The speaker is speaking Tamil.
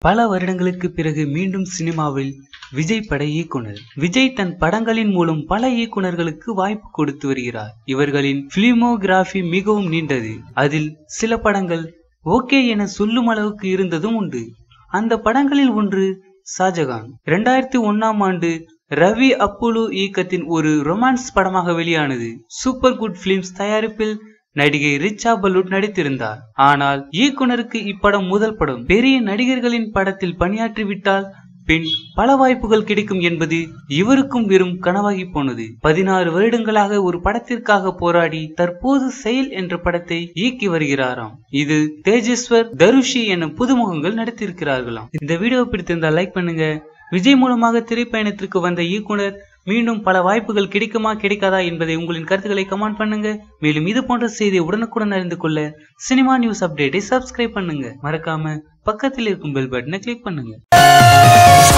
பல வருடங்களுக்கு பிறகு மீண்டும் சினிமாவில் விஜய் பட இயக்குனர் விஜய் தன் படங்களின் மூலம் பல இயக்குனர்களுக்கு வாய்ப்பு கொடுத்து வருகிறார் இவர்களின் பிலிமோகிராஃபி மிகவும் நீண்டது அதில் சில படங்கள் ஓகே என சொல்லும் அளவுக்கு இருந்ததும் உண்டு அந்த படங்களில் ஒன்று ஷாஜகான் இரண்டாயிரத்தி ஒன்னாம் ஆண்டு ரவி அப்புலு இயக்கத்தின் ஒரு ரொமான்ஸ் படமாக வெளியானது சூப்பர் குட் பிலிம்ஸ் தயாரிப்பில் நடிகை ரிச்சா பல்லூட் நடித்திருந்தார் ஆனால் இயக்குனருக்கு இப்படம் முதல் படம் பெரிய நடிகர்களின் படத்தில் பணியாற்றிவிட்டால் பின் பல வாய்ப்புகள் கிடைக்கும் என்பது இவருக்கும் வெறும் கனவாகி போனது பதினாறு வருடங்களாக ஒரு படத்திற்காக போராடி தற்போது செயல் என்ற படத்தை இயக்கி வருகிறாராம் இது தேஜஸ்வர் தருஷி என புதுமுகங்கள் நடித்திருக்கிறார்களாம் இந்த வீடியோ பிடித்திருந்தால் லைக் பண்ணுங்க விஜய் மூலமாக திரைப்பயணத்திற்கு வந்த இயக்குனர் மீண்டும் பல வாய்ப்புகள் கிடைக்குமா கிடைக்காதா என்பதை உங்களின் கருத்துக்களை கமெண்ட் பண்ணுங்க மேலும் இது போன்ற செய்தியை உடனுக்குடன் அறிந்து கொள்ள சினிமா நியூஸ் அப்டேட்டை சப்ஸ்கிரைப் பண்ணுங்க மறக்காம பக்கத்தில் இருக்கும் பெல் பட்டனை கிளிக் பண்ணுங்க